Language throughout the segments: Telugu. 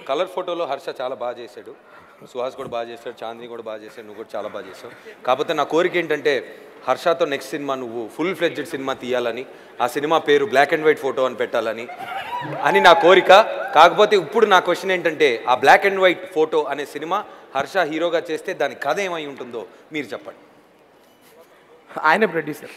కలర్ ఫోటోలో హర్ష చాలా బాగా చేశాడు సుహాస్ కూడా బాగా చేశాడు చాందిని కూడా బాగా చేశాడు నువ్వు కూడా చాలా బాగా చేసావు కాకపోతే నా కోరిక ఏంటంటే హర్షతో నెక్స్ట్ సినిమా నువ్వు ఫుల్ ఫ్లెడ్జెడ్ సినిమా తీయాలని ఆ సినిమా పేరు బ్లాక్ అండ్ వైట్ ఫోటో అని పెట్టాలని అని నా కోరిక కాకపోతే ఇప్పుడు నా క్వశ్చన్ ఏంటంటే ఆ బ్లాక్ అండ్ వైట్ ఫోటో అనే సినిమా హర్ష హీరోగా చేస్తే దాని కథ ఏమై ఉంటుందో మీరు చెప్పండి ఆయన ప్రొడ్యూసర్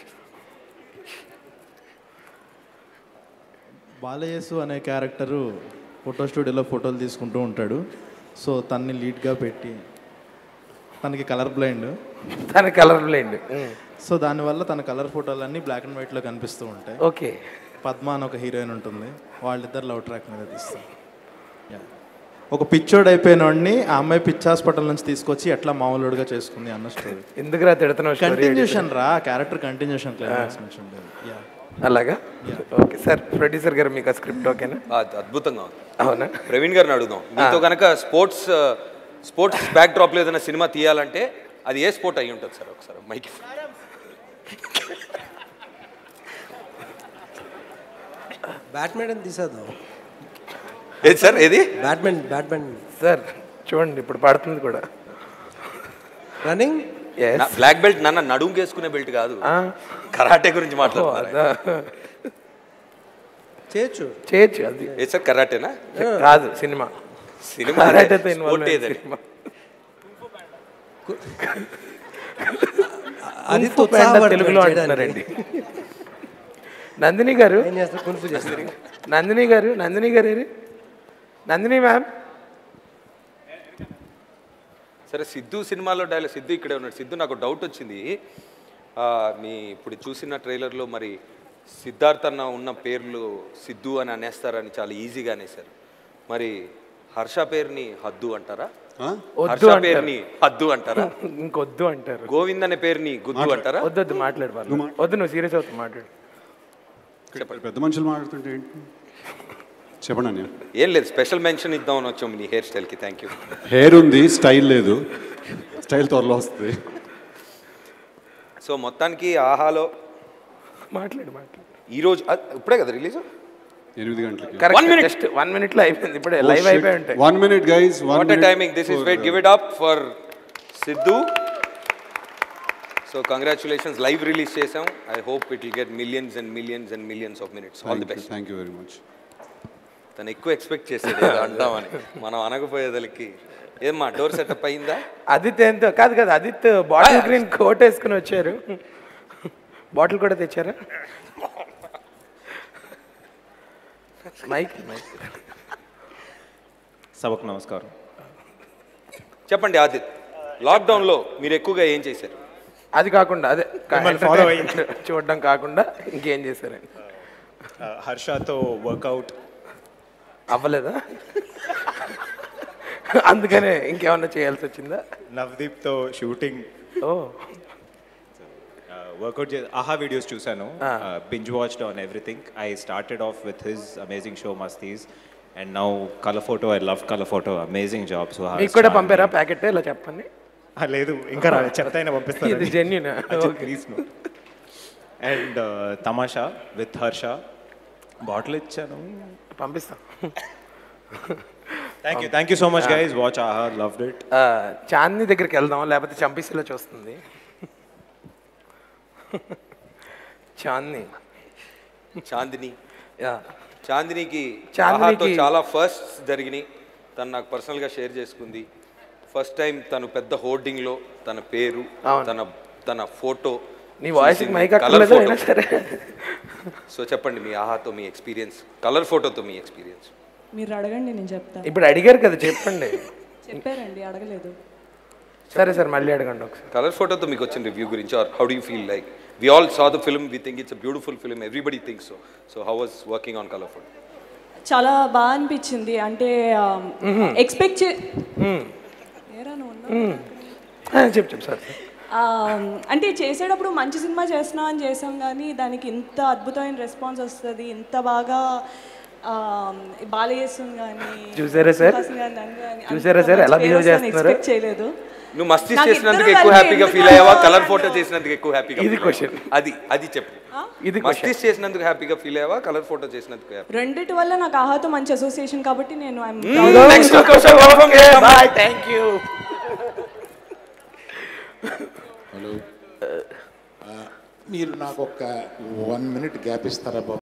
బాలయేసు అనే క్యారెక్టరు ఫోటో స్టూడియోలో ఫోటోలు తీసుకుంటూ ఉంటాడు సో తన్ని లీడ్గా పెట్టి తనకి కలర్ బ్లైండ్ తన కలర్ బ్లైండ్ సో దానివల్ల తన కలర్ ఫోటోలన్నీ బ్లాక్ అండ్ వైట్లో కనిపిస్తూ ఉంటాయి ఓకే పద్మ అని ఒక హీరోయిన్ ఉంటుంది వాళ్ళిద్దరు లవ్ ట్రాక్ మీద తీస్తాం Yeah. ఒక పిచ్చోడు అయిపోయిన వాడిని ఆ అమ్మాయి పిచ్ హాస్పిటల్ నుంచి తీసుకొచ్చి ఎట్లా మామూలుగా చేసుకుంది అన్న స్టోరీ ఎందుకురా తిడుతున్నావు story కంటిన్యూషన్ రా క్యారెక్టర్ కంటిన్యూషన్ క్లైమాక్స్ నుంచి ఉండేది యా అలాగా ఓకే సార్ ప్రొడ్యూసర్ గారు మీకు ఆ స్క్రిప్ట్ ఓకేనా అది అద్భుతంగా ఉంది అవునా ప్రవీణ్ గారిని అడుగుదాం మీతో కనుక స్పోర్ట్స్ స్పోర్ట్స్ బ్యాక్ డ్రాప్లో ఏదైనా సినిమా తీయాలంటే అది ఏ స్పోర్ట్ అయి ఉంటుంది సార్ ఒకసారి మైక్ బ్యాట్మింటన్ తీసేద్దాం ఏది సార్ ఏది బ్యాట్మింటన్ బ్యాట్మింటన్ సార్ చూడండి ఇప్పుడు పడుతుంది కూడా రన్నింగ్ ఎస్ బ్లాక్ బెల్ట్ నన్న నడుము వేసుకునే బెల్ట్ కాదు కరాటే గురించి మాట్లాడుతున్నారు చేయొచ్చు చేయొచ్చు అది ఏ సార్ కరాటేనా కాదు సినిమా సినిమా కరాటేతో involve స్పోర్ట్ అయిన ఏదని సినిమా. అది కుంఫు పాండా తెలుగులో అంటున్నారండి నందిని గారు ఏం చేస్తారు కున్ఫు చేస్తారు నందిని గారు నందిని గారు ఏరి? నందిని మ్యామ్ సరే సిద్ధు సినిమాలో డైలాగ్ సిద్ధు ఇక్కడే ఉన్నాడు సిద్ధు నాకు డౌట్ వచ్చింది ఆ, మీ ఇప్పుడు చూసిన ట్రైలర్లో మరి సిద్ధార్థ్ అన్న ఉన్న పేర్లు సిద్ధు అని అనేస్తారని చాలా ఈజీగా అనేసారు మరి హర్ష పేరుని హద్దు అంటారా వద్దు హర్ష అంటారు. పేరుని హద్దు అంటారా ఇంకొద్దు అంటారు గోవింద్ అనే పేరుని గుద్దు అంటారా వద్దు వద్దు మాట్లాడు పర్లేదు. వద్దు నువ్వు సీరియస్ అవుతావు మాట్లాడు పెద్ద మనుషులు మాట్లాడుతుంటే ఏంటి చెప్పండి అన్నయ్య ఏం లేదు స్పెషల్ మెన్షన్ ఇద్దామని వచ్చాం నీ హెయిర్ స్టైల్కి థ్యాంక్ యూ హెయిర్ ఉంది స్టైల్ లేదు స్టైల్ త్వరలో వస్తుంది సో మొత్తానికి ఆహాలో మాట్లాడు మాట్లాడు ఈరోజు అ- ఇప్పుడే కదా రిలీజ్ ఎనిమిది గంటలకి One correct minute. Just one minute లో అయిపోయింది ఇప్పుడే లైవ్ అయిపోయి ఉంటాయి one minute guys one what timing this is wait give it up for Siddhu so congratulations live release చేసాం I hope it will get millions and millions and millions of minutes all the best thank you very much తను ఎక్కువ ఎక్స్పెక్ట్ చేసేది ఏదో అంటామని మనం అనకపోయేదలకి ఏమ్మా డోర్ సెటప్ అయిందా ఆదిత్ ఎంతో కాదు కాదు ఆదిత్ బాటిల్ గ్రీన్ కోట్ వేసుకుని వచ్చారు బాటిల్ కూడా తెచ్చారా మైక్ మైక్ సభకు నమస్కారం చెప్పండి ఆదిత్ లాక్డౌన్లో మీరు ఎక్కువగా ఏం చేశారు అది కాకుండా అదే follow చూడడం కాకుండా ఇంకేం చేశారండి హర్షతో వర్కౌట్ అవ్వలేదా అందుకనే ఇంకేమన్నా చేయాల్సి వచ్చిందా నవదీప్తో షూటింగ్ ఓ వర్కౌట్ చే ఆహా వీడియోస్ చూశాను binge watched on everything I started off with his amazing show Masthis and now colour photo I love colour photo amazing job so మీకు కూడా పంపారా ప్యాకెట్ ఇలా చెప్పండి లేదు ఇంకా రాలేదు చెత్త అయినా ఇది పంపిస్తాను జెన్యున్ ప్లీజ్ నో అండ్ తమాషా విత్ హర్ష బాటిల్ ఇచ్చాను పంపిస్తాం thank you thank you so much guys watch Aha loved it ఆ, చాందిని దగ్గరికి వెళ్దాం లేకపోతే చంపేసేలా చూస్తుంది చాందిని చాందిని యా చాందినికి చాందినికి- ఆహాతో చాలా ఫస్ట్ జరిగినాయి తను నాకు పర్సనల్గా షేర్ చేసుకుంది ఫస్ట్ టైం తను పెద్ద హోర్డింగ్లో తన పేరు అవును. తన తన ఫోటో నీ వాయిస్ చూసింది. మైక్ కలర్ అక్కర్లేదు ఫోటో అయినా సరే సో చెప్పండి మీ ఆహాతో మీ ఎక్స్పీరియన్స్ కలర్ ఫోటోతో మీ ఎక్స్పీరియన్స్ మీరు అడగండి నేను చెప్తాను ఇప్పుడు అడిగారు కదా చెప్పండి చెప్పారండి అడగలేదు సరే సార్ మళ్ళీ అడగండి ఒకసారి కలర్ ఫోటోతో మీకు వచ్చిన రివ్యూ గురించి are how do you feel like we all saw the film we think it's a beautiful film everybody think so so how was working on colour photo చాలా బాగా అనిపించింది అంటే ఎక్స్పెక్ట్ చే ఏరా నువ్వు ఉన్నావా? ఆ, చెప్పు చెప్పు సార్ ఆ, అంటే చేసేటప్పుడు మంచి సినిమా చేస్తున్నా అని చేసాం కానీ దానికి ఇంత అద్భుతమైన రెస్పాన్స్ వస్తుంది ఇంత బాగా బాలయేసం కానీ చూసారా సార్? చూసారా సార్? ఎలా behave చేస్తున్నారు? ఎక్స్పెక్ట్ చేయలేదు నువ్వు మస్తీస్ నాకు చేసినందుకు ఇద్దరు ఎక్కువ కలిపి హ్యాపీగా ఎందుకు ఫీల్ అయ్యావా అవ్వాలి కలర్ అన్నావు? ఫోటో చేసినందుకు ఎక్కువ హ్యాపీగా ఇది feel question. అయ్యావా? అది అది చెప్పు ఇది మస్తీస్ చేసినందుకు హ్యాపీగా ఫీల్ అయ్యావా కలర్ ఫోటో చేసినందుకు happy? రెండిటి వల్ల నాకు ఆహాతో మంచి అసోసియేషన్ కాబట్టి నేను I'm Next question confirm చేద్దాం. బాయ్ థ్యాంక్ యూ హలో మీరు నాకు ఒక వన్ మినిట్ గ్యాప్ ఇస్తారా బాబు